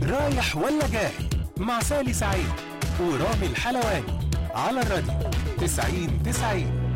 رايح ولا جاي مع سالي سعيد ورامي الحلواني على الراديو 90 90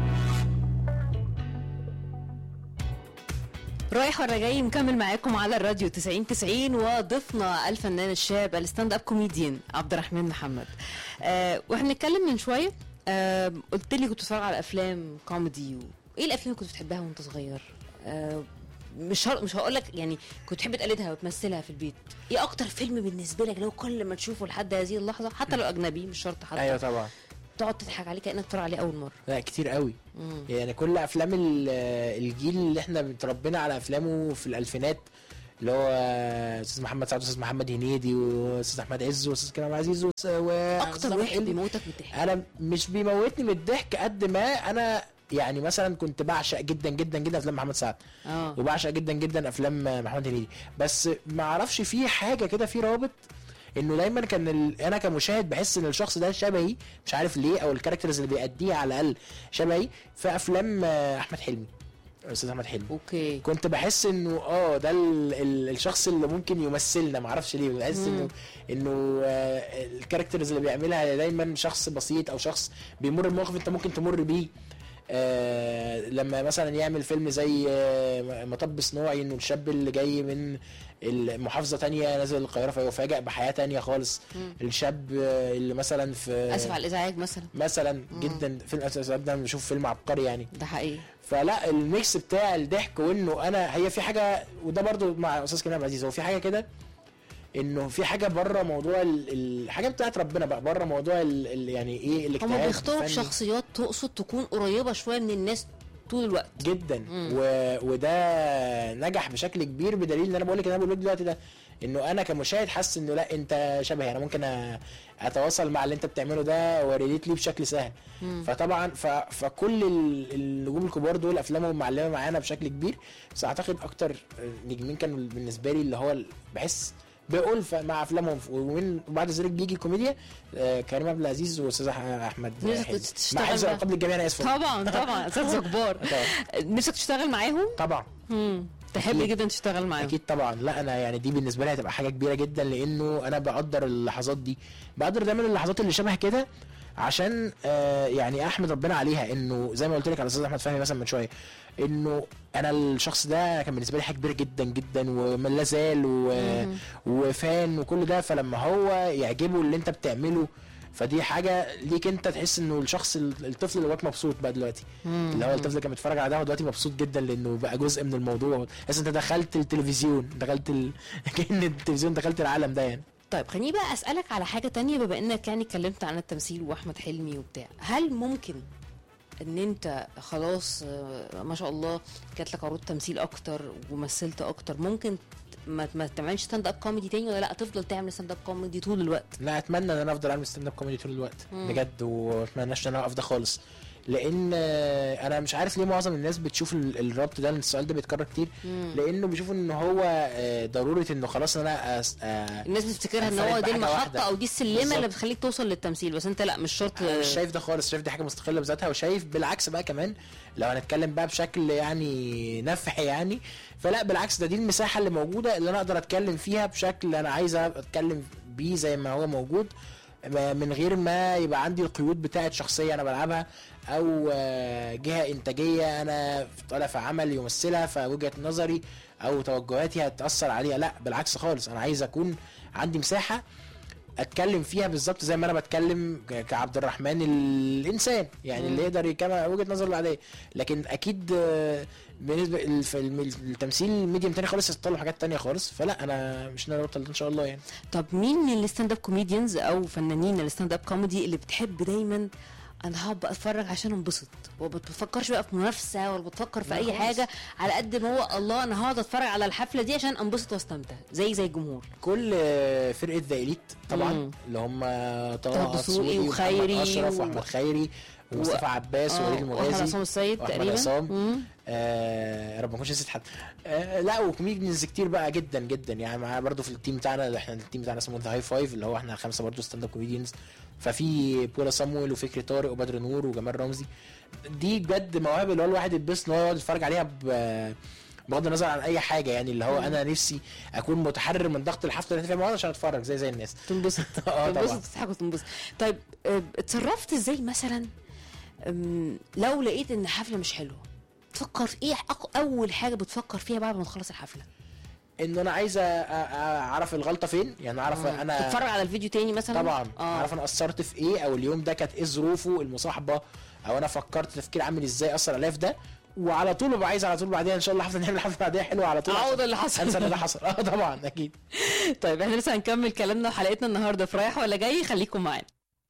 رايح ولا جاي مكمل معاكم على الراديو 90 90 وضيفنا الفنان الشاب الستاند اب كوميديان عبد الرحمن محمد آه واحنا بنتكلم من شويه آه قلت لي كنت بتتفرج على افلام كوميدي و... ايه الافلام اللي كنت بتحبها وانت صغير آه مش هر... مش هقول لك يعني كنت تحب تقلدها وتمثلها في البيت ايه اكتر فيلم بالنسبه لك لو كل ما تشوفه لحد هذه اللحظه حتى لو اجنبي مش شرط حتى ايوه طبعا تقعد تضحك عليه كانك بتتفرج عليه اول مره لا كتير قوي مم. يعني كل افلام ال- الجيل اللي احنا اتربينا على افلامه في الالفينات اللي هو استاذ محمد سعد واستاذ محمد هنيدي واستاذ احمد عز واستاذ كريم عبد العزيز وس- اكتر وأستاذ واحد حلمي. بيموتك من الضحك انا مش بيموتني من الضحك قد ما انا يعني مثلا كنت بعشق جدا جدا جدا افلام محمد سعد اه وبعشق جدا جدا افلام محمد هنيدي بس ما اعرفش في حاجه كده في رابط انه دايما كان ال... انا كمشاهد بحس ان الشخص ده شبهي مش عارف ليه او الكاركترز اللي بيأديها على الاقل شبهي في افلام آه، احمد حلمي استاذ احمد حلمي اوكي كنت بحس انه اه ده ال... ال... الشخص اللي ممكن يمثلنا ما اعرفش ليه بحس انه انه آه، الكاركترز اللي بيعملها دايما شخص بسيط او شخص بيمر بموقف انت ممكن تمر بيه آه لما مثلا يعمل فيلم زي آه مطب صناعي انه الشاب اللي جاي من المحافظه تانية نازل القاهره فيفاجئ بحياه تانية خالص مم. الشاب آه اللي مثلا في اسف على الازعاج مثلا مثلا جدا فيلم اسف على الإزعاج ده بشوف فيلم عبقري يعني ده حقيقي فلا الميكس بتاع الضحك وانه انا هي في حاجه وده برضو مع استاذ كريم عبد العزيز هو في حاجه كده انه في حاجه بره موضوع ال- الحاجه بتاعت ربنا بقى بره موضوع ال ال يعني ايه الاجتهاد هما بيختاروا الفني. شخصيات تقصد تكون قريبه شويه من الناس طول الوقت جدا مم. و... وده نجح بشكل كبير بدليل ان انا بقول لك ان انا بقول لك دلوقتي ده انه انا كمشاهد حاسس انه لا انت شبهي انا ممكن أ... اتواصل مع اللي انت بتعمله ده وريليت ليه بشكل سهل مم. فطبعا ف... فكل ال- النجوم الكبار دول افلامهم معلمه معانا بشكل كبير بس اعتقد اكتر نجمين كانوا بالنسبه لي اللي هو ال- بحس بألفة مع افلامهم ومن وبعد ذلك بيجي الكوميديا آه، كريم عبد العزيز واستاذ أح- احمد نفسك حلمي. تشتغل مع حفظ بقى. الالقاب للجميع انا اسف طبعا طبعا اساتذه كبار طبعا. نفسك تشتغل معاهم طبعا مم. تحب أكيد. جدا تشتغل معاهم اكيد طبعا لا انا يعني دي بالنسبه لي هتبقى حاجه كبيره جدا لانه انا بقدر اللحظات دي بقدر دايما اللحظات اللي شبه كده عشان آه يعني احمد ربنا عليها انه زي ما قلت لك على استاذ احمد فهمي مثلا من شويه انه انا الشخص ده كان بالنسبه لي حاجه كبيره جدا جدا وما لا زال و... مم. وفان وكل ده فلما هو يعجبه اللي انت بتعمله فدي حاجه ليك انت تحس انه الشخص الطفل اللي جواك مبسوط بقى دلوقتي مم. اللي هو الطفل اللي كان بيتفرج على ده هو دلوقتي مبسوط جدا لانه بقى جزء من الموضوع تحس انت دخلت التلفزيون دخلت ال... كان التلفزيون دخلت العالم ده يعني طيب خليني بقى اسالك على حاجه تانية بما انك يعني اتكلمت عن التمثيل واحمد حلمي وبتاع هل ممكن ان انت خلاص آه، ما شاء الله جات لك عروض تمثيل اكتر ومثلت اكتر ممكن ت- ما ما تعملش ستاند اب كوميدي تاني ولا لا تفضل تعمل ستاند اب كوميدي طول الوقت لا اتمنى ان انا افضل اعمل ستاند اب كوميدي طول الوقت مم. بجد وما اتمناش ان انا اقف ده خالص لان آه، انا مش عارف ليه معظم الناس بتشوف ال- الربط ده لأن السؤال ده بيتكرر كتير مم. لانه بيشوفوا ان هو آه، ضروره انه خلاص ان انا أس- آه، الناس بتفتكرها ان أنفرد هو دي بحاجة المحطه واحدة. او دي السلمه بالظبط. اللي بتخليك توصل للتمثيل بس انت لا مش شرط انا مش شايف ده خالص شايف دي حاجه مستقله بذاتها وشايف بالعكس بقى كمان لو هنتكلم بقى بشكل يعني نفح يعني فلا بالعكس ده دي المساحه اللي موجوده اللي انا اقدر اتكلم فيها بشكل انا عايز اتكلم بيه زي ما هو موجود ما- من غير ما يبقى عندي القيود بتاعت شخصيه انا بلعبها او آه، جهه انتاجيه انا طالع في عمل يمثلها فوجهه نظري او توجهاتي هتاثر عليها لا بالعكس خالص انا عايز اكون عندي مساحه اتكلم فيها بالظبط زي ما انا بتكلم ك- كعبد الرحمن الانسان يعني مم. اللي يقدر يكمل وجهه نظره العاديه لكن اكيد آه، بالنسبه ال- في الم- التمثيل ميديم تاني خالص يتطلب حاجات تانية خالص فلا انا مش ناوي ابطل ده ان شاء الله يعني طب مين من الستاند اب كوميديانز او فنانين الستاند اب كوميدي اللي بتحب دايما انا هقعد بقى اتفرج عشان انبسط وما بتفكرش بقى في منافسه ولا بتفكر في لا اي خالص. حاجه على قد ما هو الله انا هقعد اتفرج على الحفله دي عشان انبسط واستمتع زي زي الجمهور كل آه، فرقه ذا اليت طبعا مم. اللي هم طه طه دسوقي دسوقي وخيري وخيري اشرف و- واحمد خيري ومصطفى عباس آه، ووليد واحمد المغازي عصام السيد وأحمد تقريبا عصام. مم. آه يا رب ما اكونش نسيت حد آه لا وكوميديانز كتير بقى جدا جدا يعني معايا برضو في التيم بتاعنا اللي احنا التيم بتاعنا اسمه ذا هاي فايف اللي هو احنا خمسه برضو ستاند اب كوميديانز ففي بولا صامويل وفكري طارق وبدر نور وجمال رمزي دي بجد مواهب اللي هو الواحد يتبسط ان هو يقعد يتفرج عليها ب بغض النظر عن اي حاجه يعني اللي هو انا نفسي اكون متحرر من ضغط الحفله اللي أنا فيها عشان اتفرج زي زي الناس تنبسط آه، تنبسط طبعاً. تضحك وتنبسط طيب آه، اتصرفت ازاي مثلا أم، لو لقيت ان حفله مش حلوه تفكر في ايه أق- اول حاجه بتفكر فيها بعد ما تخلص الحفله ان انا عايز أ- أ- اعرف الغلطه فين يعني اعرف آه. انا تتفرج على الفيديو تاني مثلا طبعا اه اعرف انا قصرت في ايه او اليوم ده كانت ايه ظروفه المصاحبه او انا فكرت تفكير عامل ازاي اثر عليا في ده وعلى طول ببقى عايز على طول بعديها ان شاء الله حفله نعمل حفله بعديها حلوه على طول عوض عشان اللي حصل. انسى اللي حصل اه طبعا اكيد طيب احنا لسه هنكمل كلامنا وحلقتنا النهارده في رايح ولا جاي خليكم معانا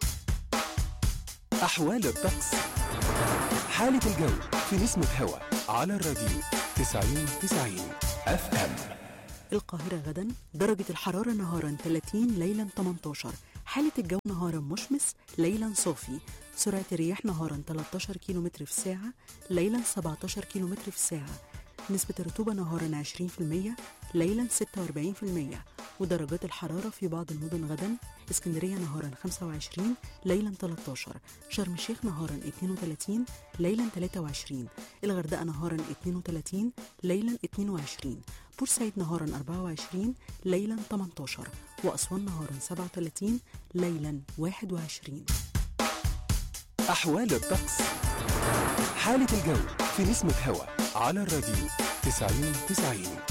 أحوال الطقس حالة الجو في نسمة هوا على الراديو 90 90 اف ام القاهرة غدا درجة الحرارة نهارا 30 ليلا 18 حالة الجو نهارا مشمس ليلا صافي سرعة الرياح نهارا 13 كم في الساعة ليلا 17 كم في الساعة نسبة الرطوبة نهارا 20% ليلا 46% ودرجات الحرارة في بعض المدن غدا اسكندرية نهارا 25 ليلا 13 شرم الشيخ نهارا 32 ليلا 23 الغردقة نهارا 32 ليلا 22 بورسعيد نهارا 24 ليلا 18 وأسوان نهارا 37 ليلا 21 أحوال الطقس حالة الجو في نسمة هوا على الراديو 90 90